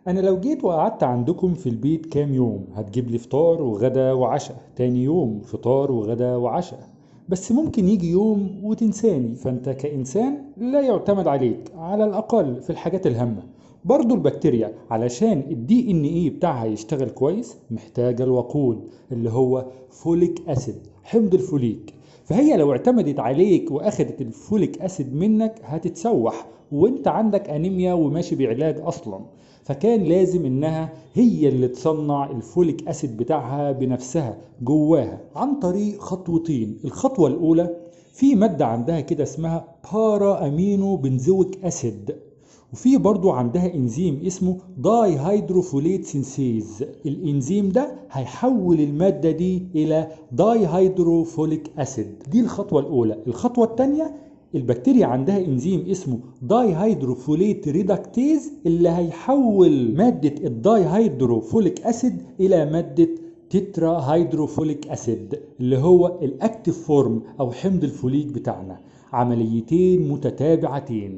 انا لو جيت وقعدت عندكم في البيت كام يوم هتجيب لي فطار وغدا وعشاء تاني يوم فطار وغدا وعشاء بس ممكن يجي يوم وتنساني فانت كإنسان لا يعتمد عليك على الأقل في الحاجات الهامة برضو البكتيريا علشان الدي ان ايه بتاعها يشتغل كويس محتاجة الوقود اللي هو فوليك اسيد حمض الفوليك فهي لو اعتمدت عليك واخدت الفوليك اسيد منك هتتسوح وانت عندك انيميا وماشي بعلاج اصلا فكان لازم انها هي اللي تصنع الفوليك اسيد بتاعها بنفسها جواها عن طريق خطوتين الخطوة الاولى في مادة عندها كده اسمها بارا امينو بنزويك اسيد وفي برضو عندها انزيم اسمه داي هيدروفوليت سينسيز الانزيم ده هيحول المادة دي الى داي هيدروفوليك اسيد دي الخطوة الاولى الخطوة الثانية البكتيريا عندها انزيم اسمه داي هيدروفوليت ريدكتيز اللي هيحول مادة الداي هيدروفوليك اسيد الى مادة تترا هيدروفوليك اسيد اللي هو الاكتيف فورم او حمض الفوليك بتاعنا عمليتين متتابعتين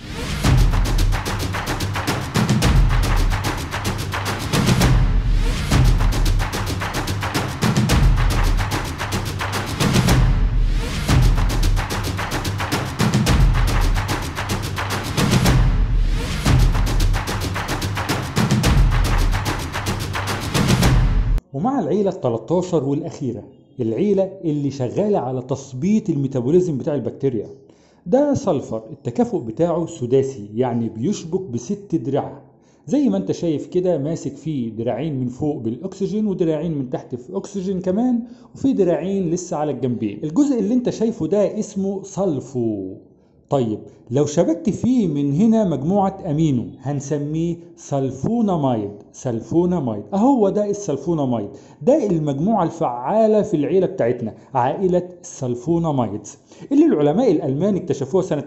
ومع العيلة ال 13 والأخيرة العيلة اللي شغالة على تثبيط الميتابوليزم بتاع البكتيريا ده سلفر التكافؤ بتاعه سداسي يعني بيشبك بست دراع زي ما انت شايف كده ماسك فيه دراعين من فوق بالاكسجين ودراعين من تحت في اكسجين كمان وفي دراعين لسه على الجنبين الجزء اللي انت شايفه ده اسمه سلفو طيب لو شبكت فيه من هنا مجموعة أمينو هنسميه سلفوناميد سلفوناميد أهو ده السلفوناميد ده المجموعة الفعالة في العيلة بتاعتنا عائلة السلفوناميدز اللي العلماء الألمان اكتشفوها سنة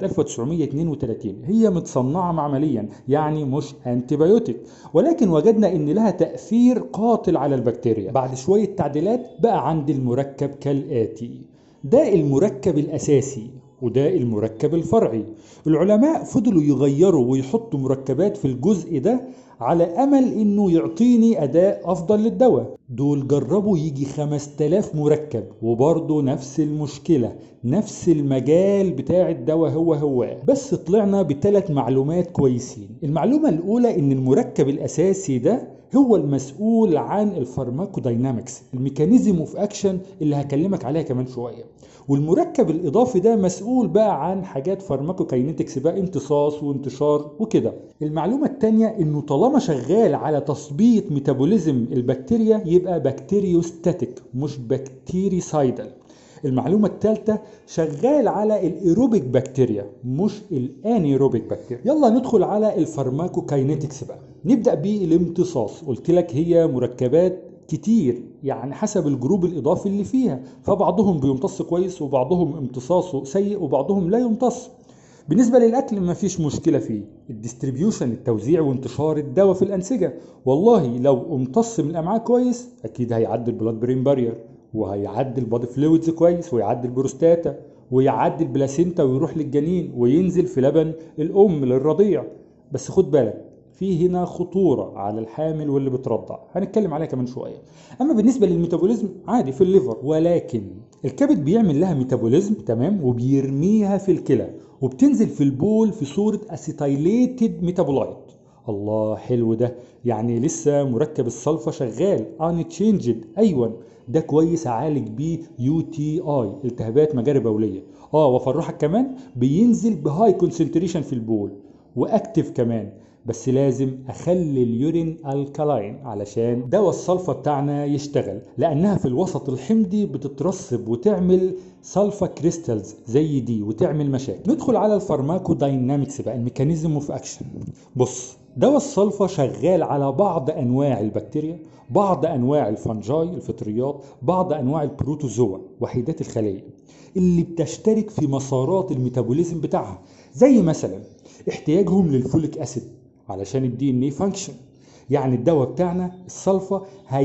1932 هي متصنعة معمليا يعني مش انتبيوتيك ولكن وجدنا ان لها تأثير قاتل على البكتيريا بعد شوية تعديلات بقى عندي المركب كالآتي ده المركب الأساسي وده المركب الفرعي العلماء فضلوا يغيروا ويحطوا مركبات في الجزء ده على امل انه يعطيني اداء افضل للدواء دول جربوا يجي 5000 مركب وبرضه نفس المشكله نفس المجال بتاع الدواء هو هو بس طلعنا بثلاث معلومات كويسين المعلومه الاولى ان المركب الاساسي ده هو المسؤول عن الفارماكوداينامكس الميكانيزم اوف اكشن اللي هكلمك عليها كمان شويه والمركب الاضافي ده مسؤول بقى عن حاجات فارماكوكاينيتكس بقى امتصاص وانتشار وكده المعلومه الثانيه انه طالما شغال على تثبيط ميتابوليزم البكتيريا يبقى بكتيريوستاتيك مش بكتيريسايدل المعلومة الثالثة شغال على الايروبيك بكتيريا مش الانيروبيك بكتيريا يلا ندخل على الفارماكوكاينيتكس بقى نبدأ بالامتصاص قلت لك هي مركبات كتير يعني حسب الجروب الاضافي اللي فيها فبعضهم بيمتص كويس وبعضهم امتصاصه سيء وبعضهم لا يمتص بالنسبه للاكل ما فيش مشكله فيه الديستريبيوشن التوزيع وانتشار الدواء في الانسجه والله لو امتص من الامعاء كويس اكيد هيعدي البلاد برين بارير وهيعدي البادي فلويدز كويس ويعدي البروستاتا ويعدي البلاسينتا ويروح للجنين وينزل في لبن الام للرضيع بس خد بالك في هنا خطورة على الحامل واللي بترضع هنتكلم عليها كمان شوية أما بالنسبة للميتابوليزم عادي في الليفر ولكن الكبد بيعمل لها ميتابوليزم تمام وبيرميها في الكلى وبتنزل في البول في صورة اسيتايليتد ميتابولايت الله حلو ده يعني لسه مركب الصلفة شغال unchanged أيوة ده كويس اعالج بيه يو تي اي التهابات مجاري بوليه اه وافرحك كمان بينزل بهاي كونسنتريشن في البول واكتف كمان بس لازم اخلي اليورين الكالاين علشان دواء الصلفة بتاعنا يشتغل لانها في الوسط الحمضي بتترسب وتعمل سلفا كريستالز زي دي وتعمل مشاكل ندخل على الفارماكو داينامكس بقى الميكانيزم اوف اكشن بص دواء الصلفة شغال على بعض انواع البكتيريا بعض انواع الفنجاي الفطريات بعض انواع البروتوزوا وحيدات الخليه اللي بتشترك في مسارات الميتابوليزم بتاعها زي مثلا احتياجهم للفوليك اسيد علشان الدي ان اي فانكشن يعني الدواء بتاعنا الصلفة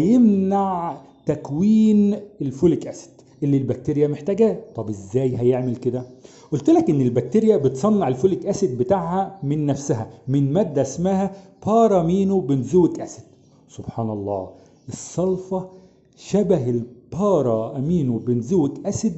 هيمنع تكوين الفوليك اسيد اللي البكتيريا محتاجاه طب ازاي هيعمل كده قلت لك ان البكتيريا بتصنع الفوليك اسيد بتاعها من نفسها من ماده اسمها بارامينو بنزويك اسيد سبحان الله الصلفه شبه البارا امينو بنزويك اسيد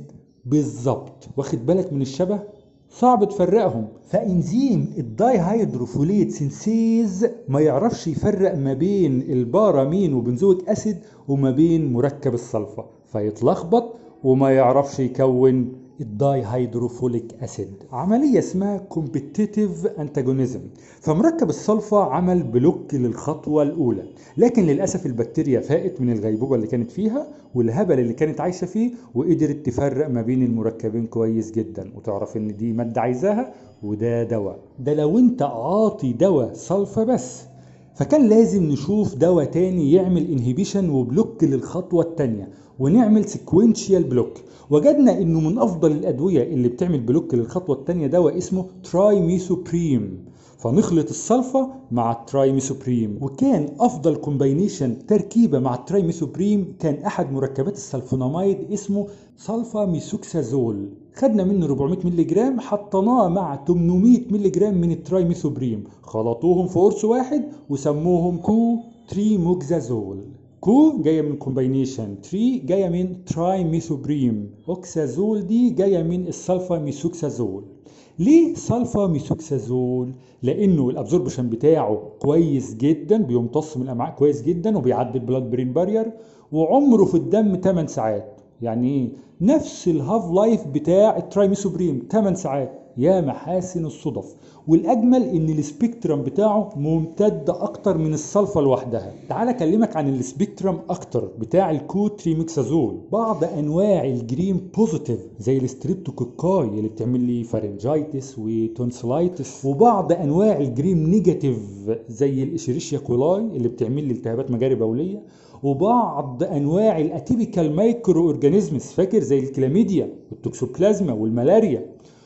بالظبط واخد بالك من الشبه صعب تفرقهم فانزيم الداي هيدروفوليت سينسيز ما يعرفش يفرق ما بين البارامين وبنزويك اسيد وما بين مركب الصلفه فيتلخبط وما يعرفش يكون الداي هيدروفوليك اسيد عمليه اسمها كومبيتيتيف انتاجونيزم فمركب الصلفه عمل بلوك للخطوه الاولى لكن للاسف البكتيريا فاقت من الغيبوبه اللي كانت فيها والهبل اللي كانت عايشه فيه وقدرت تفرق ما بين المركبين كويس جدا وتعرف ان دي ماده عايزاها وده دواء ده لو انت عاطي دواء صلفه بس فكان لازم نشوف دواء تاني يعمل انهبيشن وبلوك للخطوه التانيه ونعمل سيكوينشيال بلوك وجدنا انه من افضل الادويه اللي بتعمل بلوك للخطوه الثانيه دواء اسمه تراي ميسوبريم فنخلط الصلفه مع التراي ميسوبريم وكان افضل كومباينيشن تركيبه مع التراي ميسوبريم كان احد مركبات السلفوناميد اسمه سلفا ميسوكسازول خدنا منه 400 مللي جرام حطيناه مع 800 مللي جرام من التراي ميسوبريم خلطوهم في قرص واحد وسموهم كو تريموكزازول كو جايه من كومباينيشن تري جايه من تراي ميثوبريم اوكسازول دي جايه من السلفا ميثوكسازول ليه سلفا ميثوكسازول لانه الابزوربشن بتاعه كويس جدا بيمتص من الامعاء كويس جدا وبيعدي البلاد برين بارير وعمره في الدم 8 ساعات يعني ايه نفس الهاف لايف بتاع الترايميثوبريم 8 ساعات يا محاسن الصدف والاجمل ان السبيكترم بتاعه ممتد اكتر من الصلفه لوحدها تعال اكلمك عن السبيكترم اكتر بتاع الكوتريميكسازول بعض انواع الجرين بوزيتيف زي الستريبتوكوكاي اللي بتعمل لي فارنجايتس وتونسلايتس وبعض انواع الجرين نيجاتيف زي الاشيريشيا كولاي اللي بتعمل لي التهابات مجاري بوليه وبعض انواع الاتيبيكال مايكرو اورجانيزمز فاكر زي الكلاميديا والتوكسوبلازما والملاريا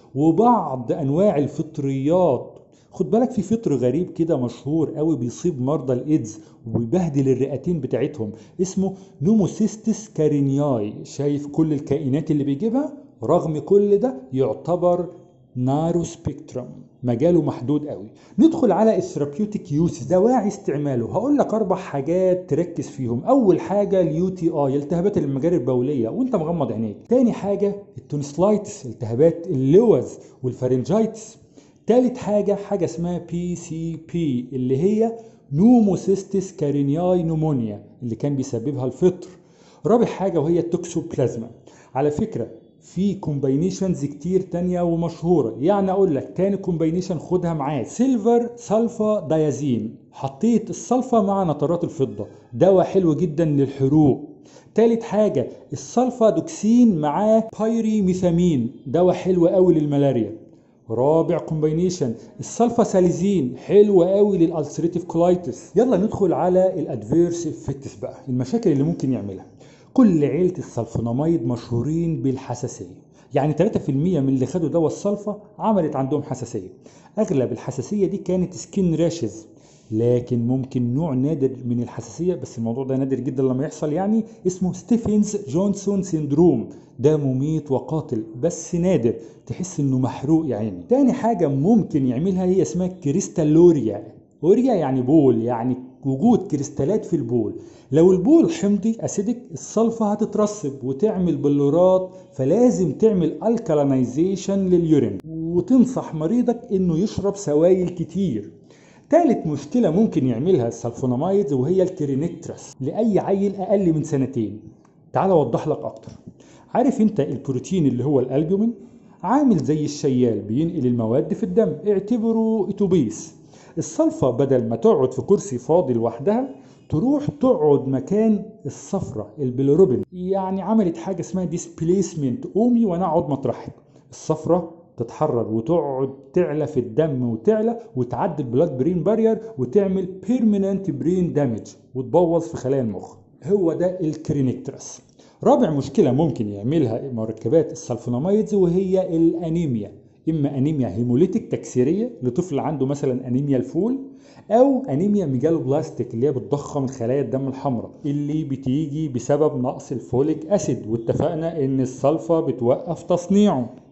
وبعض انواع الفطريات خد بالك في فطر غريب كده مشهور قوي بيصيب مرضى الايدز وبيبهدل الرئتين بتاعتهم اسمه نوموسيستس كارينياي شايف كل الكائنات اللي بيجيبها رغم كل ده يعتبر نارو سبيكترم مجاله محدود قوي ندخل على الثيرابيوتيك يوز دواعي استعماله هقول لك اربع حاجات تركز فيهم اول حاجه اليو تي اي التهابات المجاري البوليه وانت مغمض عينيك تاني حاجه التونسلايتس التهابات اللوز والفارنجايتس تالت حاجه حاجه اسمها بي سي بي اللي هي نوموسيستس كارينياي نومونيا اللي كان بيسببها الفطر رابع حاجه وهي التوكسوبلازما على فكره في كومباينيشنز كتير تانية ومشهورة يعني اقول لك تاني كومباينيشن خدها معاك سيلفر سلفا دايازين حطيت السلفا مع نترات الفضة دواء حلو جدا للحروق تالت حاجة السلفا دوكسين معاه بايري ميثامين دواء حلو قوي للملاريا رابع كومباينيشن السلفا ساليزين حلو قوي للالسريتيف كولايتس يلا ندخل على الادفيرس افكتس بقى المشاكل اللي ممكن يعملها كل عيلة السلفوناميد مشهورين بالحساسية يعني 3% من اللي خدوا دواء السلفة عملت عندهم حساسية أغلب الحساسية دي كانت سكين راشز لكن ممكن نوع نادر من الحساسية بس الموضوع ده نادر جدا لما يحصل يعني اسمه ستيفنز جونسون سيندروم ده مميت وقاتل بس نادر تحس انه محروق يا عيني تاني حاجة ممكن يعملها هي اسمها كريستالوريا اوريا يعني بول يعني وجود كريستالات في البول لو البول حمضي اسيدك الصلفة هتترسب وتعمل بلورات فلازم تعمل الكالينايزيشن لليورين وتنصح مريضك انه يشرب سوائل كتير تالت مشكلة ممكن يعملها السلفونامايدز وهي الكرينيكترس لأي عيل أقل من سنتين تعال أوضح لك أكتر عارف أنت البروتين اللي هو الألبومين عامل زي الشيال بينقل المواد في الدم اعتبره اتوبيس الصلفة بدل ما تقعد في كرسي فاضي لوحدها تروح تقعد مكان الصفرة البيلروبين يعني عملت حاجة اسمها ديسبليسمنت قومي وانا اقعد مطرحك الصفرة تتحرر وتقعد تعلى في الدم وتعلى وتعدي البلاد برين بارير وتعمل بيرمننت برين دامج وتبوظ في خلايا المخ هو ده الكرينيكترس رابع مشكلة ممكن يعملها مركبات السلفوناميدز وهي الانيميا اما انيميا هيموليتيك تكسيريه لطفل عنده مثلا انيميا الفول او انيميا ميجالو بلاستيك اللي هي بتضخم خلايا الدم الحمراء اللي بتيجي بسبب نقص الفوليك اسيد واتفقنا ان الصلفه بتوقف تصنيعه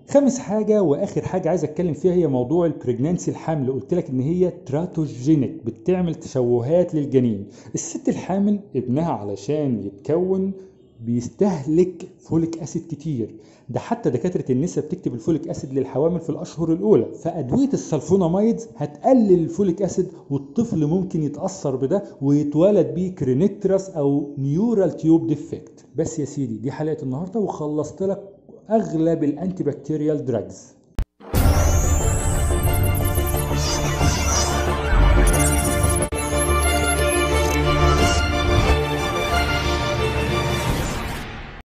خامس حاجة وآخر حاجة عايز أتكلم فيها هي موضوع البريجنانسي الحمل قلت لك إن هي تراتوجينيك بتعمل تشوهات للجنين الست الحامل ابنها علشان يتكون بيستهلك فوليك اسيد كتير ده حتى دكاتره النساء بتكتب الفوليك اسيد للحوامل في الاشهر الاولى فادويه السلفونامايدز هتقلل الفوليك اسيد والطفل ممكن يتاثر بده ويتولد بيه كرينيكتراس او نيورال تيوب ديفكت بس يا سيدي دي حلقه النهارده وخلصت لك اغلب الانتي بكتيريال دراجز